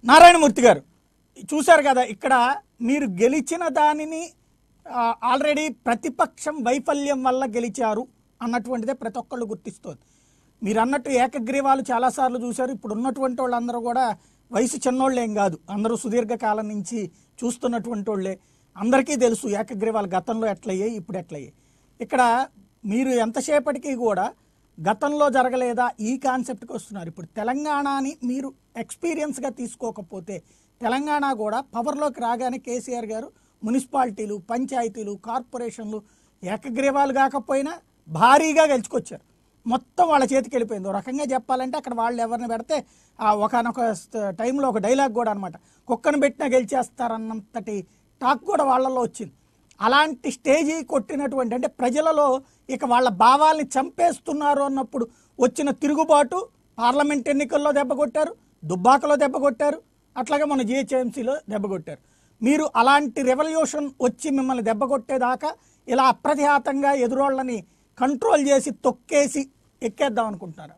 నారాయణమూర్తి గారు చూశారు కదా ఇక్కడ మీరు గెలిచిన దానిని ఆ, ఆల్రెడీ ప్రతిపక్షం వైఫల్యం వల్ల గెలిచారు అన్నటువంటిదే ప్రతి ఒక్కళ్ళు గుర్తిస్తోంది మీరు అన్నట్టు ఏకగ్రీవాలు చాలాసార్లు చూశారు ఇప్పుడు ఉన్నటువంటి వాళ్ళందరూ కూడా వయసు చిన్నోళ్ళు ఏం కాదు అందరూ సుదీర్ఘకాలం నుంచి చూస్తున్నటువంటి వాళ్ళే అందరికీ తెలుసు ఏకగ్రీవాలు గతంలో ఎట్లయ్యాయి ఇప్పుడు ఎట్లయ్యాయి ఇక్కడ మీరు ఎంతసేపటికి కూడా గతంలో జరగలేదా ఈ కాన్సెప్ట్కి వస్తున్నారు ఇప్పుడు తెలంగాణని మీరు ఎక్స్పీరియన్స్గా తీసుకోకపోతే తెలంగాణ కూడా పవర్లోకి రాగానే కేసీఆర్ గారు మున్సిపాలిటీలు పంచాయతీలు కార్పొరేషన్లు ఏకగ్రీవాలు కాకపోయినా భారీగా గెలుచుకొచ్చారు మొత్తం వాళ్ళ చేతికి వెళ్ళిపోయింది ఓ రకంగా చెప్పాలంటే అక్కడ వాళ్ళు ఎవరిని పెడితే ఆ ఒకనొక టైంలో ఒక డైలాగ్ కూడా అనమాట కుక్కను పెట్టినా గెలిచేస్తారన్నంతటి టాక్ కూడా వాళ్ళల్లో వచ్చింది అలాంటి స్టేజీ కొట్టినటువంటి అంటే ప్రజలలో ఇక వాళ్ళ భావాల్ని చంపేస్తున్నారు అన్నప్పుడు వచ్చిన తిరుగుబాటు పార్లమెంట్ ఎన్నికల్లో దెబ్బ కొట్టారు దుబ్బాకలో దెబ్బ కొట్టారు అట్లాగే మన జిహెచ్ఎంసీలో దెబ్బ కొట్టారు మీరు అలాంటి రెవల్యూషన్ వచ్చి మిమ్మల్ని దెబ్బ కొట్టేదాకా ఇలా అప్రతిహాతంగా ఎదురోళ్ళని కంట్రోల్ చేసి తొక్కేసి ఎక్కేద్దాం అనుకుంటున్నారా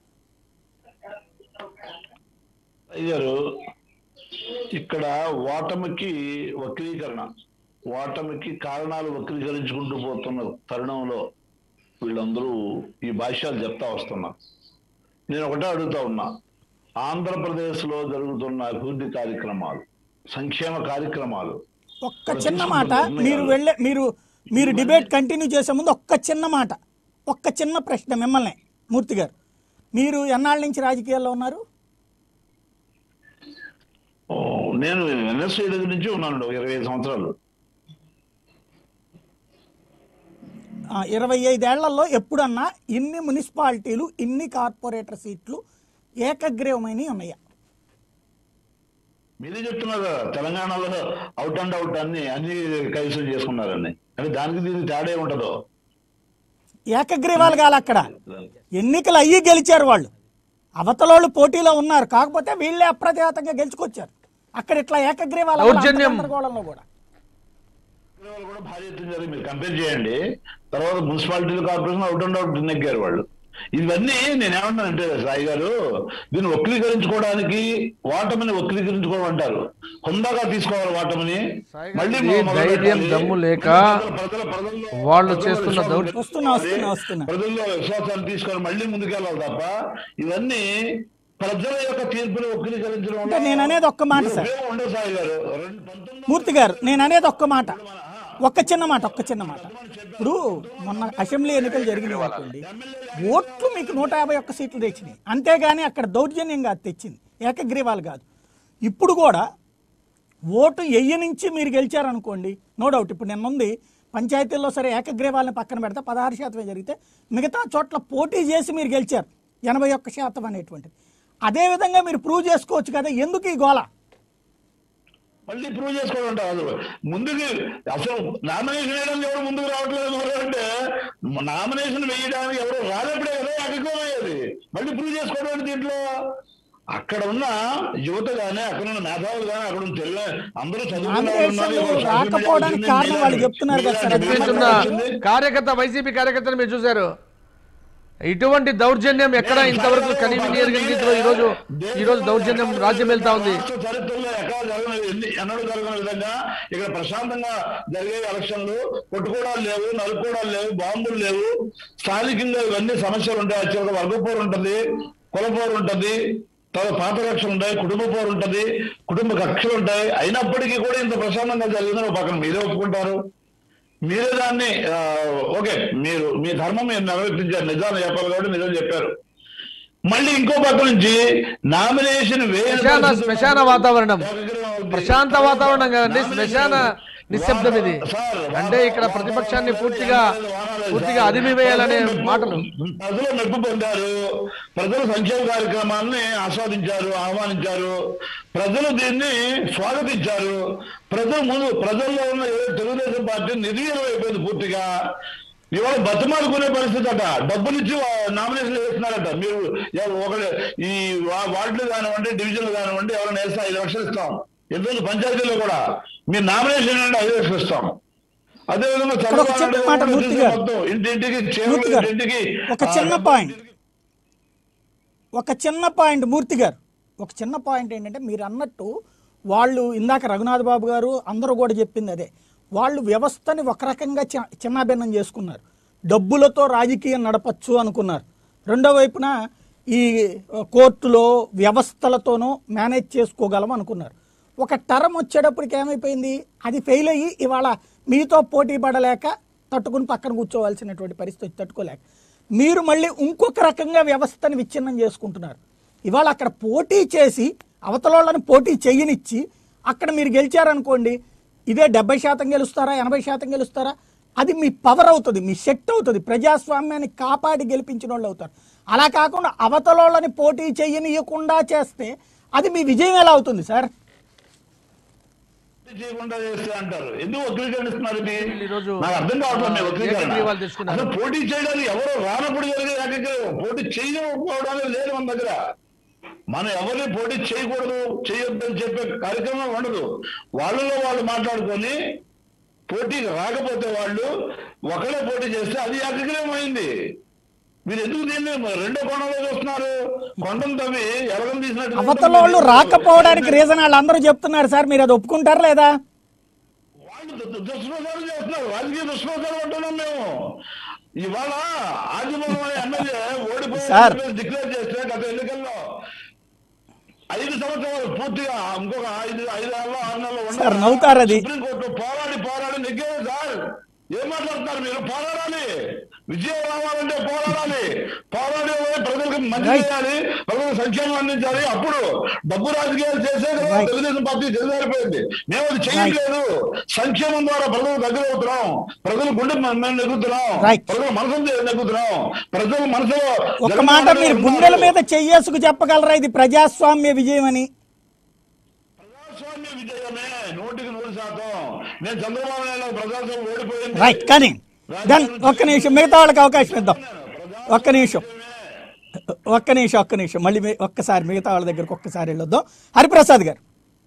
అయ్యారు ఇక్కడ ఓటమికి వక్రీకరణ ఓటమికి కారణాలు వక్రీకరించుకుంటూ పోతున్న తరుణంలో వీళ్ళందరూ ఈ భాష్యాలు చెప్తా వస్తున్నారు నేను ఒకటే అడుగుతా ఉన్నా ఆంధ్రప్రదేశ్లో జరుగుతున్న అభివృద్ధి కార్యక్రమాలు సంక్షేమ కార్యక్రమాలు ఒక్క చిన్న మాట మీరు వెళ్ళే మీరు మీరు డిబేట్ కంటిన్యూ చేసే ముందు ఒక్క చిన్న మాట ఒక్క చిన్న ప్రశ్న మిమ్మల్ని మూర్తి గారు మీరు ఎన్నాళ్ళ నుంచి రాజకీయాల్లో ఉన్నారు ఓ, నేను ఎన్ఎస్ఐ దగ్గర నుంచి ఉన్నాను ఒక ఇరవై ఐదు సంవత్సరాలు ఆ, ఇరవై ఐదేళ్లలో ఎప్పుడన్నా ఇన్ని మున్సిపాలిటీలు ఇన్ని కార్పొరేటర్ సీట్లు ఏకగ్రీవమైనవి ఉన్నాయా మీరే చెప్తున్నారు కదా, తెలంగాణలో అవుట్ అండ్ అవుట్ అన్ని అన్ని కైవసం చేసుకున్నారని అంటే దానికి దీనికి తేడా ఉంటదో ఏకగ్రీవాలు కాదు అక్కడ ఎన్నికలు అయ్యి గెలిచారు వాళ్ళు అవతలోళ్ళు పోటీలో ఉన్నారు కాకపోతే వీళ్ళే అప్రతిహతంగా గెలుచుకొచ్చారు అక్కడ ఇట్లా ఏకగ్రీవాల వల్ల అంత దౌర్జన్యం. గందరగోళంలో కూడా వాళ్ళు కూడా భారీ ఎత్తున జరిగి మీరు కంపేర్ చేయండి తర్వాత మున్సిపాలిటీలు కార్పొరేషన్ అవుట్ అండ్ అవుట్ నెగ్గారు వాళ్ళు ఇవన్నీ నేను ఏమంటానంటే సాయి గారు దీన్ని వక్రీకరించుకోవడానికి ఓటమిని వక్రీకరించుకోవడం అంటారు హుందాగా తీసుకోవాలి ఓటమిని సాయి గారు, మళ్ళీ ఈ మొదలు ధైర్యం, పెట్టాలి. దమ్ము లేక ప్రజల- ప్రజల్లో- వాళ్ళు ప్రజల్లో చేస్తున్న విశ్వాసం దౌర్- వస్తున్నా, వస్తున్నా, వస్తున్నా. ప్రజల్లో విశ్వాసాన్ని తీసుకొని మళ్ళీ ముందుకెళ్ళాలి తప్ప ఇవన్నీ ప్రజల యొక్క తీర్పుని వక్రీకరించడం అంటే నేను అనేది ఒక్క మాట సార్. ఉపయోగం ఉండదు సాయి గారు రెండు పంతొమ్మిది మూర్తి గారు నేను అనేది ఒక్క మాట ఒక్క చిన్న మాట ఒక్క చిన్న మాట ఇప్పుడు మొన్న అసెంబ్లీ ఎన్నికలు జరిగినాయి అనుకోండి ఓట్లు మీకు నూట యాభై ఒక్క సీట్లు తెచ్చినాయి అంతేగాని అక్కడ దౌర్జన్యం కాదు తెచ్చింది ఏకగ్రీవాలు కాదు ఇప్పుడు కూడా ఓటు ఎయ్యి నుంచి మీరు గెలిచారనుకోండి నో డౌట్ ఇప్పుడు నిన్న ఉంది పంచాయతీల్లో సరే ఏకగ్రీవాలని పక్కన పెడితే పదహారు శాతమే జరిగితే మిగతా చోట్ల పోటీ చేసి మీరు గెలిచారు ఎనభై ఒక్క శాతం అనేటువంటిది అదేవిధంగా మీరు ప్రూవ్ చేసుకోవచ్చు కదా ఎందుకు ఈ గోళ మళ్ళీ ప్రూవ్ చేసుకోవడం ఉంటారు అసలు ముందుకి అసలు నామినేషన్ వేయడానికి ఎవరు ముందుకు రావట్లేదు మరి అంటే నామినేషన్ వేయడానికి ఎవరు రానప్పుడే కదా అధికం అయ్యేది మళ్ళీ ప్రూవ్ చేసుకోవడం ఏంటి దీంట్లో అక్కడ ఉన్న యువత గానీ అక్కడ ఉన్న మేధావులు గానీ అక్కడ ఉన్న తెల్ల అందరూ చదువుకున్న వాళ్ళు ఉన్నారు. నామినేషన్లు ఎవరు సోషల్ మీడియా రాకపోవడానికి వచ్చింది, కారణం వాళ్ళు మీడియా- చెప్తున్నారు కదా సార్, అది మీడియా చేస్తున్న వచ్చింది. కార్యకర్త వైసీపీ కార్యకర్తను మీరు చూశారు ఇటువంటి దౌర్జన్యం ఎక్కడ ఇంతవరకు కనివిని ఎరిగిన రీతిలో ఈ రోజు ఈ రోజు దౌర్జన్యం రాజ్యం వెళ్తా ఉంది రాష్ట్ర చరిత్రలో ఎక్కడ జరగని ఎన్ని- ఎన్నడూ జరగని విధంగా ఇక్కడ ప్రశాంతంగా జరిగే ఎలక్షన్లు కొట్టుకోవడాలు లేవు నరుకోవడాలు లేవు బాంబులు లేవు స్థానికంగా ఇవన్నీ సమస్యలు ఉంటాయి యాక్చువల్గా వర్గపోరు ఉంటుంది కులపోరు ఉంటుంది తర్వాత పాత కక్షలు ఉంటాయి కుటుంబ పోరు ఉంటుంది కుటుంబ కక్షలు ఉంటాయి అయినప్పటికీ కూడా ఇంత ప్రశాంతంగా జరిగిందని ఒక పక్కన మీరే ఒప్పుకుంటారు మీరే దాన్ని ఆ, ఓకే మీరు మీ ధర్మం మీరు నిర్వర్తించారు నిజాలు చెప్పాలి కాబట్టి నిజం చెప్పారు మళ్ళీ ఇంకో పక్క నుంచి నామినేషన్ వేయని శ్మశాన పరిస్థితుల్లో శ్మశాన వాతావరణం ఏకగ్రీవం అవుతుంది. ప్రశాంత వాతావరణం కదండి నామినేషన్ శ్మశాన నిశ్శబ్దం ఇది సార్, అంటే ఇక్కడ వాన- ప్రతిపక్షాన్ని వాన- పూర్తిగా వాన లేదు పూర్తిగా సార్. అదిమివేయాలనే ప్రజలు మెప్పు- మాటలు ప్రజలు మెప్పు పొందారు ప్రజలు సంక్షేమ కార్యక్రమాన్ని ఆస్వాదించారు ఆహ్వానించారు ప్రజలు దీన్ని స్వాగతించారు ప్రజలు ముందు ప్రజల్లో ఉన్న ఏదో తెలుగుదేశం పార్టీ నిర్వీర్యం అయిపోయింది పూర్తిగా ఇవాళ బతిమాలుకునే పరిస్థితి అట డబ్బులు ఇచ్చి నామినేషన్ వేస్తున్నారట మీరు ఎవ- ఒక ఈ వా- వార్డులు కానివ్వండి డివిజన్లు కానివ్వండి ఎవరైనా వేస్తే ఐదు లక్షలు ఇస్తాం ఎందుకంటే పంచాయతీలో కూడా మీరు నామినేషన్ అంటే ఐదు లక్షలు ఇస్తాం అదే విధంగా ఇక్కడ ఒక చిన్న మాట మూర్తి గారు. మొత్తం ఇంటింటికి మూర్తి చేరువలు గారు ఇంటింటికి ఒక చిన్న ఆ, పాయింట్ ఒక చిన్న పాయింట్ మూర్తి గారు ఒక చిన్న పాయింట్ ఏంటంటే మీరు అన్నట్టు వాళ్ళు ఇందాక రఘునాథ్ బాబు గారు అందరూ కూడా చెప్పింది అదే వాళ్ళు వ్యవస్థని ఒక రకంగా చి- చిన్నాభిన్నం చేసుకున్నారు డబ్బులతో రాజకీయం నడపచ్చు అనుకున్నారు రెండో వైపున ఈ కోర్టులో వ్యవస్థలతోనూ మేనేజ్ చేసుకోగలం అనుకున్నారు ఒక టర్మ్ వచ్చేటప్పటికి ఏమైపోయింది అది ఫెయిల్ అయ్యి ఇవాళ మీతో పోటీ పడలేక తట్టుకుని పక్కన కూర్చోవలసినటువంటి పరిస్థితి తట్టుకోలేక మీరు మళ్ళీ ఇంకొక రకంగా వ్యవస్థని విచ్ఛిన్నం చేసుకుంటున్నారు ఇవాళ అక్కడ పోటీ చేసి అవతలోళ్ళని పోటీ చెయ్యనిచ్చి అక్కడ మీరు గెలిచారనుకోండి ఇదే డెబ్బై శాతం గెలుస్తారా ఎనభై శాతం గెలుస్తారా అది మీ పవర్ అవుతుంది మీ శక్తి అవుతుంది ప్రజాస్వామ్యాన్ని కాపాడి గెలిపించిన వాళ్ళు అవుతారు అలా కాకుండా అవతలోళ్ళని పోటీ చెయ్యనియకుండా చేస్తే అది మీ విజయం ఎలా అవుతుంది సార్ చేయకుండా చేస్తే అంటారు ఎందుకు వక్రీకరిస్తున్నారు ఇది ఈరోజు, నాకు అర్థం కావట్లేదు మీ ఆ, వక్రీకరణ ఏకగ్రీవాలు తెచ్చుకున్నారు. అసలు పోటీ చేయడానికి ఎవరు రానప్పుడు జరిగే ఏకగ్రీవం పోటీ చేయకపోవడానికి లేదు మన దగ్గర మనం ఎవరిని పోటీ చేయకూడదు చేయొద్దని చెప్పే కార్యక్రమం ఉండదు వాళ్ళలో వాళ్ళు మాట్లాడుకొని పోటీకి రాకపోతే వాళ్ళు ఒకళ్ళే పోటీ చేస్తే అది ఏకగ్రీవం అయింది మీరు ఎందుకు దీన్ని రెండో కోణంలో చూస్తున్నారు కొండను తవ్వి ఎలగం తీసినట్టు అవతలోళ్ళు రాకపోవడానికి రీజన్ వాళ్ళు అందరూ చెప్తున్నారు సార్ మీరు అది ఒప్పుకుంటారా లేదా వాళ్ళు దు- దు- దుష్ప్రచారం చేస్తున్నారు రాజకీయ దుష్ప్రచారం అంటున్నాం మేము ఇవాళ ఆదిమూలం అనే ఎమ్మెల్యే సార్. ఓడిపోయి డిక్లేర్ చేస్తే గత ఎన్నికల్లో ఐదు సంవత్సరాలు పూర్తిగా ఇంకొక ఐదు ఐదు నెలలో ఆరు నెలలో ఉండాలి. సార్, నవ్వుతారు అది. సుప్రీంకోర్టు పోరాడి పోరాడి నెగ్గారు సార్ ఏం మాట్లాడుతున్నారు మీరు పోరాడాలి విజయం రావాలంటే పోరాడాలి పోరాడి ప్రజలకు మంచి Right. చేయాలి ప్రజలకు సంక్షేమం అందించాలి అప్పుడు డబ్బు రాజకీయాలు చేసే కదా Right. తెలుగుదేశం పార్టీ తెలిసిపోయింది మేము అది చేయట్లేదు సంక్షేమం ద్వారా ప్రజలకు దగ్గర అవుతున్నాం ప్రజలు గుండె మ- మేము నెగ్గుతున్నాం Right. ప్రజల మనసులు నెగ్గుతున్నాం ప్రజల మనసులో ఒక జగన్మోహన్ మాట రెడ్డి మీరు ఉన్నారు. గుండెల మీద చెయ్యేసుకు చెప్పగలరా ఇది ప్రజాస్వామ్య విజయం అని ప్రజాస్వామ్య విజయమే నూటికి నూరు శాతం నేను చంద్రబాబు నాయుడు ప్రజాస్వామ్యం ఓడిపోయింది రైట్ కానీ దెన్ ఒక్క నిమిషం మిగతా వాళ్ళకి అవకాశం ఇద్దాం ఒక్క నిమిషం ఒక్క నిమిషం ఒక్క నిమిషం మళ్ళీ మీ- ఒక్కసారి మిగతా వాళ్ళ దగ్గరకు ఒక్కసారి వెళ్ళొద్దాం హరిప్రసాద్ గారు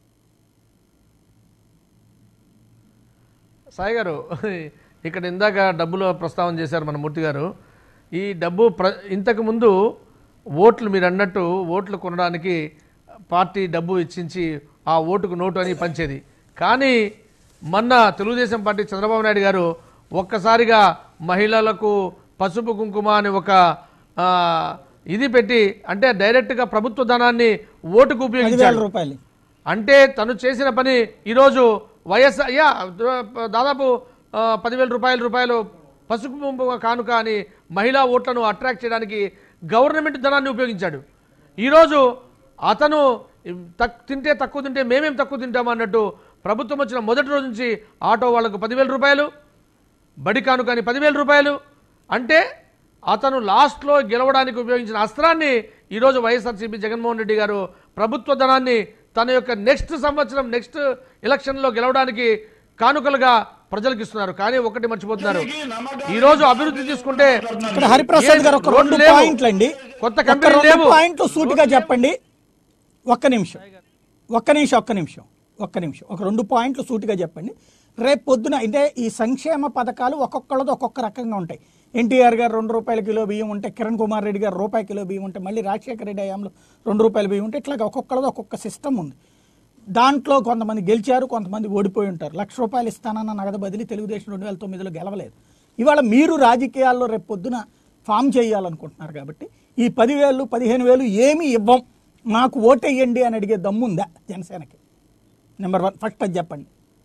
సాయి గారు ఇక్కడ ఇందాక డబ్బులు ప్రస్తావన చేశారు మన మూర్తి గారు ఈ డబ్బు ప్ర ఇంతకు ముందు ఓట్లు మీరు అన్నట్టు ఓట్లు కొనడానికి పార్టీ డబ్బు ఇచ్చించి ఆ ఓటుకు నోటు అని పంచేది కానీ మొన్న తెలుగుదేశం పార్టీ చంద్రబాబు నాయుడు గారు ఒక్కసారిగా మహిళలకు పసుపు కుంకుమ అని ఒక ఆ, ఇది పెట్టి అంటే డైరెక్ట్గా ప్రభుత్వ ధనాన్ని ఓటుకు పదివేల ఉపయోగించారు రూపాయలు అంటే తను చేసిన పని ఈరోజు వైఎస్ఆర్ యా దాదాపు ఆ, పదివేల రూపాయల రూపాయలు పసుపు కుంకుమ కానుక అని మహిళా ఓట్లను అట్రాక్ట్ చేయడానికి గవర్నమెంట్ ధనాన్ని ఉపయోగించాడు ఈరోజు అతను తక్ తింటే తక్కువ తింటే మేమేం తక్కువ తింటాం అన్నట్టు ప్రభుత్వం వచ్చిన మొదటి రోజు నుంచి ఆటో వాళ్లకు పదివేల రూపాయలు బడి కానుకని పదివేల రూపాయలు అంటే అతను లాస్ట్లో గెలవడానికి ఉపయోగించిన అస్త్రాన్ని ఈరోజు వైఎస్ఆర్సీపీ జగన్మోహన్ రెడ్డి గారు ప్రభుత్వ ధనాన్ని తన యొక్క నెక్స్ట్ సంవత్సరం నెక్స్ట్ ఎలక్షన్లో గెలవడానికి కానుకలుగా ప్రజలకు ఇస్తున్నారు కానీ ఒకటి మర్చిపోతున్నారు ఈరోజు అభివృద్ధి తీసుకుంటే ఇక్కడ హరిప్రసాద్ గారు ఒక రోడ్లు రెండు లేవు. పాయింట్లు అండి కొత్త ఒక కంపెనీలు రెండు లేవు పాయింట్లు సూటిగా చెప్పండి ఒక్క నిమిషం ఒక్క నిమిషం ఒక్క నిమిషం ఒక్క నిమిషం ఒక రెండు పాయింట్లు సూటిగా చెప్పండి రేపు పొద్దున అంటే ఈ సంక్షేమ పథకాలు ఒక్కొక్కళ్ళది ఒక్కొక్క రకంగా ఉంటాయి ఎన్టీఆర్ గారు రెండు రూపాయల కిలో బియ్యం ఉంటే కిరణ్ కుమార్ రెడ్డి గారు రూపాయి కిలో బియ్యం ఉంటే మళ్ళీ రాజశేఖర రెడ్డి హయాంలో రెండు రూపాయల బియ్యం ఉంటే ఇట్లాగా ఒక్కొక్కళ్ళది ఒక్కొక్క సిస్టమ్ ఉంది దాంట్లో కొంతమంది గెలిచారు కొంతమంది ఓడిపోయి ఉంటారు లక్ష రూపాయలు ఇస్తానన్న నగదు బదిలీ తెలుగుదేశం రెండు వేల తొమ్మిదిలో గెలవలేదు ఇవాళ మీరు రాజకీయాల్లో రేపు పొద్దున ఫామ్ చేయాలనుకుంటున్నారు కాబట్టి ఈ పదివేలు పదిహేను వేలు ఏమీ ఇవ్వం మాకు ఓటేయండి అని అడిగే దమ్ముందా జనసేనకి నెంబర్ వన్ ఫస్ట్ అది చెప్పండి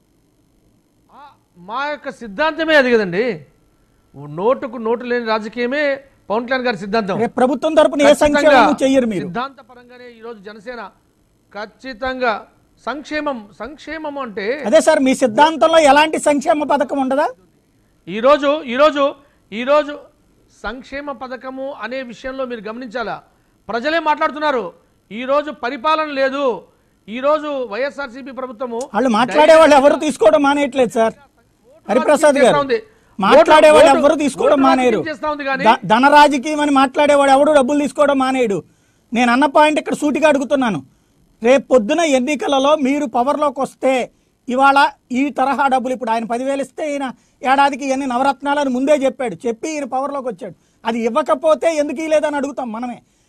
మా యొక్క సిద్ధాంతమే అది కదండి నోటుకు నోటు లేని రాజకీయమే పవన్ కళ్యాణ్ గారి సిద్ధాంతం రేపు ప్రభుత్వం తరపున ఏ సంక్షేమం చెయ్యరు మీరు సిద్ధాంత పరంగానే ఈరోజు జనసేన ఖచ్చితంగా సంక్షేమం సంక్షేమం అంటే అదే సార్ మీ సిద్ధాంతంలో ఎలాంటి సంక్షేమ పథకం ఉండదా ఈరోజు ఈరోజు ఈరోజు సంక్షేమ పథకము అనే విషయంలో మీరు గమనించాలా ప్రజలే మాట్లాడుతున్నారు ఈరోజు పరిపాలన లేదు ఈరోజు వైఎస్ఆర్సీపీ ప్రభుత్వము వాళ్ళు మాట్లాడే వాళ్ళు ఎవరు తీసుకోవడం మానేయట్లేదు సార్ హరిప్రసాద్ గారు చేస్తా ఉంది. మాట్లాడే వాళ్ళు ఓటు- ఎవరు తీసుకోవడం ఓటు మానేరు రాజకీయం చేస్తా ఉంది కానీ ధ- ధన రాజకీయం అని మాట్లాడేవాడు ఎవడు డబ్బులు తీసుకోవడం మానేయడు నేను అన్న పాయింట్ ఇక్కడ సూటిగా అడుగుతున్నాను రేపు పొద్దున ఎన్నికలలో మీరు పవర్లోకి వస్తే ఇవాళ ఈ తరహా డబ్బులు ఇప్పుడు ఆయన పదివేలు ఇస్తే ఈయన ఏడాదికి ఇవన్నీ నవరత్నాలని ముందే చెప్పాడు చెప్పి ఈయన పవర్లోకి వచ్చాడు అది ఇవ్వకపోతే ఎందుకు ఇవ్వలేదని అడుగుతాం మనమే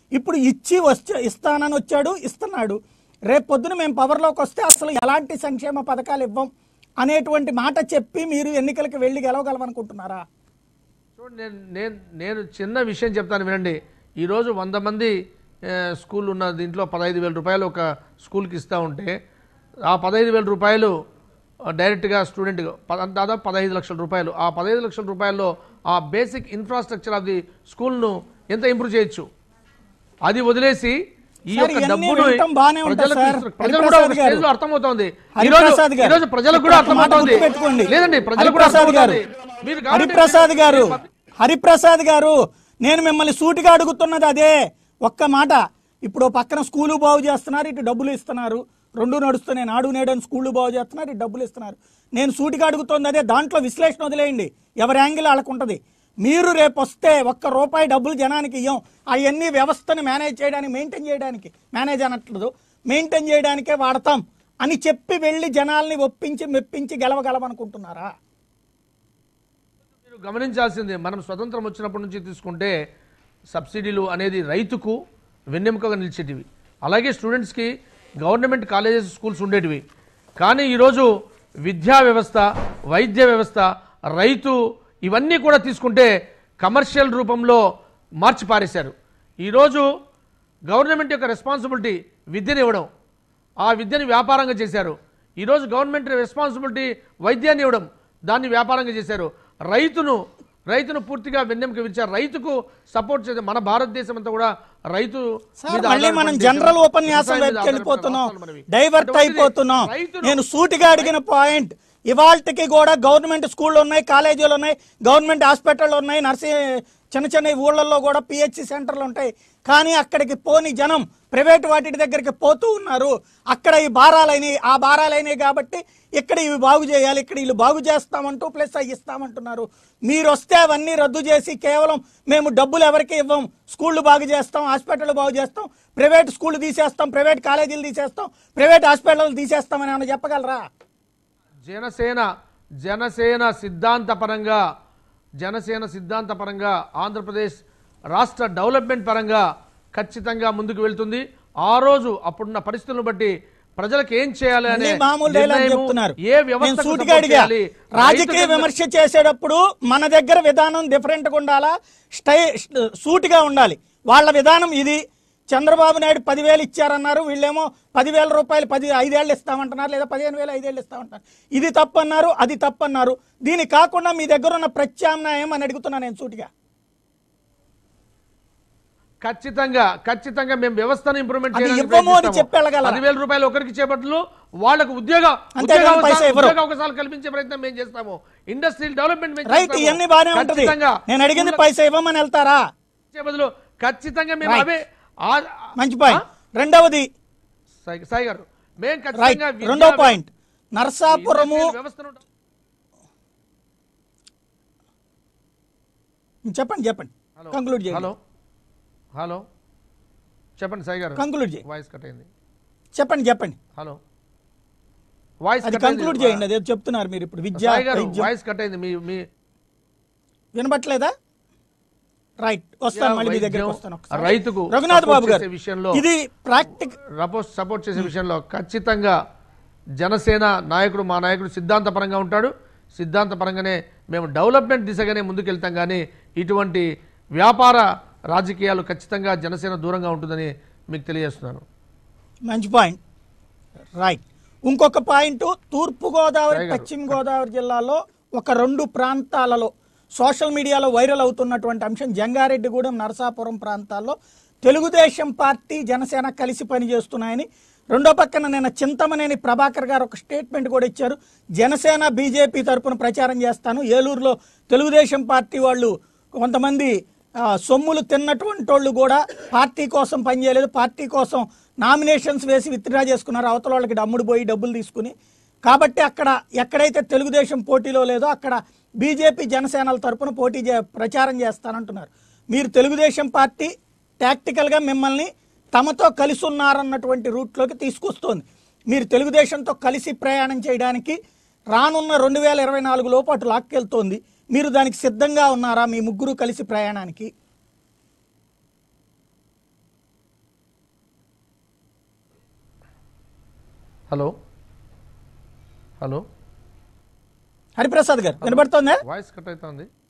ఇప్పుడు ఇచ్చి వచ్చే ఇస్తానని వచ్చాడు ఇస్తున్నాడు రేపు పొద్దున మేము పవర్లోకి వస్తే అసలు ఎలాంటి సంక్షేమ పథకాలు ఇవ్వం అనేటువంటి మాట చెప్పి మీరు ఎన్నికలకు వెళ్ళి గెలవగలమనుకుంటున్నారా చూడండి నేను నేను నేను చిన్న విషయం చెప్తాను వినండి ఈరోజు వంద మంది ఆ, స్కూల్ ఉన్న దీంట్లో పదహైదు వేల రూపాయలు ఒక స్కూల్కి ఇస్తూ ఉంటే ఆ పదహైదు వేల రూపాయలు ఆ, డైరెక్ట్గా స్టూడెంట్ పద- దాదాపు పదహైదు లక్షల రూపాయలు ఆ పదహైదు లక్షల రూపాయల్లో ఆ బేసిక్ ఇన్ఫ్రాస్ట్రక్చర్ ఆఫ్ ది స్కూల్ను ఎంత ఇంప్రూవ్ చేయొచ్చు అది వదిలేసి ఈ సార్, యొక్క ఇవన్నీ డబ్బును వినటం బాగానే ఉంటుంది ప్రజలకు సార్. ఇస్తు- ప్రజలు కూడా ఒక హరిప్రసాద్ గారు. స్టేజ్లో అర్థమవుతోంది ఈ హరిప్రసాద్ రోజు గారు. ఈ రోజు ప్రజలకు కూడా ఒక్క మాట అర్థమవుతోంది గుర్తుపెట్టుకోండి. లేదండి ప్రజలకు కూడా హరిప్రసాద్ గారు. అర్థమవుతోంది మీరు కావాలంటే హరిప్రసాద్ మీరు- గారు మీరు హరిప్రసాద్ గారు నేను మిమ్మల్ని సూటిగా అడుగుతున్నది అదే ఒక్క మాట ఇప్పుడు ఓ పక్కన స్కూలు బాగు చేస్తున్నారు ఇటు డబ్బులు ఇస్తున్నారు రెండు నడుస్తున్నాయి నాడు నేడు అని స్కూళ్ళు బాగు చేస్తున్నారు ఇటు డబ్బులు ఇస్తున్నారు నేను సూటిగా అడుగుతోంది అదే దాంట్లో విశ్లేషణ వదిలేయండి ఎవరి యాంగిల్ వాళ్ళకు ఉంటుంది మీరు రేపు వస్తే ఒక్క రూపాయి డబ్బులు జనానికి ఇవ్వం అవన్నీ వ్యవస్థను మేనేజ్ చేయడానికి మెయింటైన్ చేయడానికి మేనేజ్ అనట్లేదు మెయింటైన్ చేయడానికే వాడతాం అని చెప్పి వెళ్ళి జనాల్ని ఒప్పించి మెప్పించి గెలవగలమనుకుంటున్నారా మీరు గమనించాల్సిందే మనం స్వతంత్రం వచ్చినప్పటి నుంచి తీసుకుంటే సబ్సిడీలు అనేది రైతుకు వెన్నెముకగా నిలిచేటివి అలాగే స్టూడెంట్స్కి గవర్నమెంట్ కాలేజెస్ స్కూల్స్ ఉండేటివి కానీ ఈరోజు విద్యా వ్యవస్థ వైద్య వ్యవస్థ రైతు ఇవన్నీ కూడా తీసుకుంటే కమర్షియల్ రూపంలో మార్చి పారేశారు ఈరోజు గవర్నమెంట్ యొక్క రెస్పాన్సిబిలిటీ విద్యను ఇవ్వడం ఆ విద్యని వ్యాపారంగా చేశారు ఈరోజు గవర్నమెంట్ రెస్పాన్సిబిలిటీ వైద్యాన్ని ఇవ్వడం దాన్ని వ్యాపారంగా చేశారు రైతును రైతును పూర్తిగా వెన్నెముక విరిచారు రైతుకు సపోర్ట్ చేసే మన భారతదేశం అంతా కూడా రైతు సార్ మీద మళ్ళీ మనం ఆధారపడి జనరల్ దేశం. ఉపన్యాసం వ్యవసాయం మీద వైపుకి ఆధారపడిన వెళ్ళిపోతున్నాం రాష్ట్రాలు మనవి. డైవర్ట్ అటువంటిది అయిపోతున్నాం రైతును- నేను సూటిగా అడిగిన పాయింట్ ఇవాళకి కూడా గవర్నమెంట్ స్కూళ్ళు ఉన్నాయి కాలేజీలు ఉన్నాయి గవర్నమెంట్ హాస్పిటళ్ళు ఉన్నాయి నర్సింగ్ చిన్న చిన్న ఊళ్ళల్లో కూడా పిహెచ్సి సెంటర్లు ఉంటాయి కానీ అక్కడికి పోని జనం ప్రైవేట్ వాటి దగ్గరికి పోతూ ఉన్నారు అక్కడ ఈ భారాలైనవి ఆ భారాలైనవి కాబట్టి ఇక్కడ ఇవి బాగు చేయాలి ఇక్కడ వీళ్ళు బాగు చేస్తామంటూ ప్లస్ అవి ఇస్తామంటున్నారు మీరు వస్తే అవన్నీ రద్దు చేసి కేవలం మేము డబ్బులు ఎవరికి ఇవ్వం స్కూళ్ళు బాగు చేస్తాం హాస్పిటల్ బాగు చేస్తాం ప్రైవేట్ స్కూళ్ళు తీసేస్తాం ప్రైవేట్ కాలేజీలు తీసేస్తాం ప్రైవేట్ హాస్పిటల్ తీసేస్తామని ఏమైనా చెప్పగలరా జనసేన జనసేన సిద్ధాంతపరంగా జనసేన సిద్ధాంతపరంగా ఆంధ్రప్రదేశ్ రాష్ట్ర డెవలప్మెంట్ పరంగా ఖచ్చితంగా ముందుకు వెళ్తుంది ఆ రోజు అప్పుడున్న పరిస్థితులను బట్టి ప్రజలకు ఏం చేయాలి అనే మళ్ళీ మామూలు డైలాగ్ నిర్ణయము, చెప్తున్నారు ఏ నేను వ్యవస్థకు సూటిగా support అడిగా చేయాలి, రాజకీయ రైతుకు- విమర్శ చేసేటప్పుడు మన దగ్గర విధానం డిఫరెంట్ గా ఉండాలా స్టై సూటిగా ఉండాలి వాళ్ళ విధానం ఇది చంద్రబాబు నాయుడు పదివేలు ఇచ్చారన్నారు వీళ్ళేమో పదివేల రూపాయలు పది ఐదేళ్ళు ఇస్తామంటున్నారు లేదా పదిహేను వేలు ఐదేళ్ళు ఇస్తామంటున్నారు ఇది తప్పన్నారు అది తప్పన్నారు దీని కాకుండా మీ దగ్గర ఉన్న ప్రత్యామ్నాయం అని అడుగుతున్నా నేను సూటిగా ఖచ్చితంగా ఖచ్చితంగా మేము వ్యవస్థను ఇంప్రూవ్మెంట్ అది చేయడానికి ఇవ్వము అని ప్రయత్నిస్తాము. చెప్పి వెళ్ళగలరా? పదివేల రూపాయలు ఒకరికి చేపట్లు వాళ్ళకు ఉద్యోగ అంతేగాని ఉద్యోగ పైసా అవకాశాలు- ఇవ్వరు. ఉద్యోగ అవకాశాలు కల్పించే ప్రయత్నం మేము చేస్తాము ఇండస్ట్రియల్ డెవలప్మెంట్ మేము రైట్ చేస్తాము. ఇవన్నీ బాగానే ఉంటది ఖచ్చితంగా నేను అడిగింది పైసా ఇవ్వమని వెళ్తారా ఇచ్చే బదులు ఖచ్చితంగా మేము Right. అవే ఆ- మంచి పాయింట్ రెండవది సాయి సాయి గారు మేము రైట్ ఖచ్చితంగా విద్యా రెండో పాయింట్ నర్సాపురము ఇండస్ట్రియల్ వ్యవస్థను చెప్పండి చెప్పండి హలో కంక్లూడ్ చేయండి హలో హలో చెప్పండి సాయి గారు కంక్లూడ్ చేయండి వాయిస్ కట్ అయింది చెప్పండి చెప్పండి హలో వాయిస్ అది కట్ అయింది. కంక్లూడ్ చేయండి అదే చెప్తున్నారు మీరు ఇప్పుడు విద్య సాయి గారు వైద్యం వాయిస్ కట్ అయింది మీ మీ వినబట్లేదా రైట్ వస్తాను మళ్ళీ మీ వైద్యం, దగ్గరికి వస్తాను ఒకసారి. రైతుకు రఘునాథ్ support బాబు గారు చేసే విషయంలో ఇది ప్రాక్టిక్ రపోస్ సపోర్ట్ చేసే విషయంలో ఖచ్చితంగా జనసేన నాయకుడు మా నాయకుడు సిద్ధాంతపరంగా ఉంటాడు సిద్ధాంతపరంగానే మేము డెవలప్మెంట్ దిశగానే ముందుకెళ్తాం కానీ ఇటువంటి వ్యాపార రాజకీయాలు ఖచ్చితంగా జనసేన దూరంగా ఉంటుందని మీకు తెలియజేస్తున్నాను మంచి పాయింట్ రైట్ ఇంకొక పాయింట్ తూర్పు గోదావరి సాయి గారు. పశ్చిమ గోదావరి జిల్లాలో ఒక రెండు ప్రాంతాలలో సోషల్ మీడియాలో వైరల్ అవుతున్నటువంటి అంశం జంగారెడ్డిగూడెం నరసాపురం ప్రాంతాల్లో తెలుగుదేశం పార్టీ జనసేన కలిసి పనిచేస్తున్నాయని రెండో పక్కన నిన్న చింతమనేని ప్రభాకర్ గారు ఒక స్టేట్మెంట్ కూడా ఇచ్చారు జనసేన బీజేపీ తరపున ప్రచారం చేస్తాను ఏలూరులో తెలుగుదేశం పార్టీ వాళ్ళు కొంతమంది ఆ, సొమ్ములు తిన్నటువంటి వాళ్ళు కూడా పార్టీ కోసం పనిచేయలేదు పార్టీ కోసం నామినేషన్స్ వేసి విత్డ్రా చేసుకున్నారు అవతల వాళ్ళకి డమ్ముడు పోయి డబ్బులు తీసుకుని కాబట్టి అక్కడ ఎక్కడైతే తెలుగుదేశం పోటీలో లేదో అక్కడ బీజేపీ జనసేనల తరపున పోటీ చే ప్రచారం చేస్తానంటున్నారు మీరు తెలుగుదేశం పార్టీ టాక్టికల్గా మిమ్మల్ని తమతో కలిసి ఉన్నారన్నటువంటి రూట్లోకి తీసుకొస్తోంది మీరు తెలుగుదేశంతో కలిసి ప్రయాణం చేయడానికి రానున్న రెండు వేల ఇరవై నాలుగు లోపు అటు లాక్కెళ్తోంది మీరు దానికి సిద్ధంగా ఉన్నారా మీ ముగ్గురు కలిసి ప్రయాణానికి హలో హలో హరిప్రసాద్ గారు వినబడుతోందా వాయిస్ కట్ అవుతుంది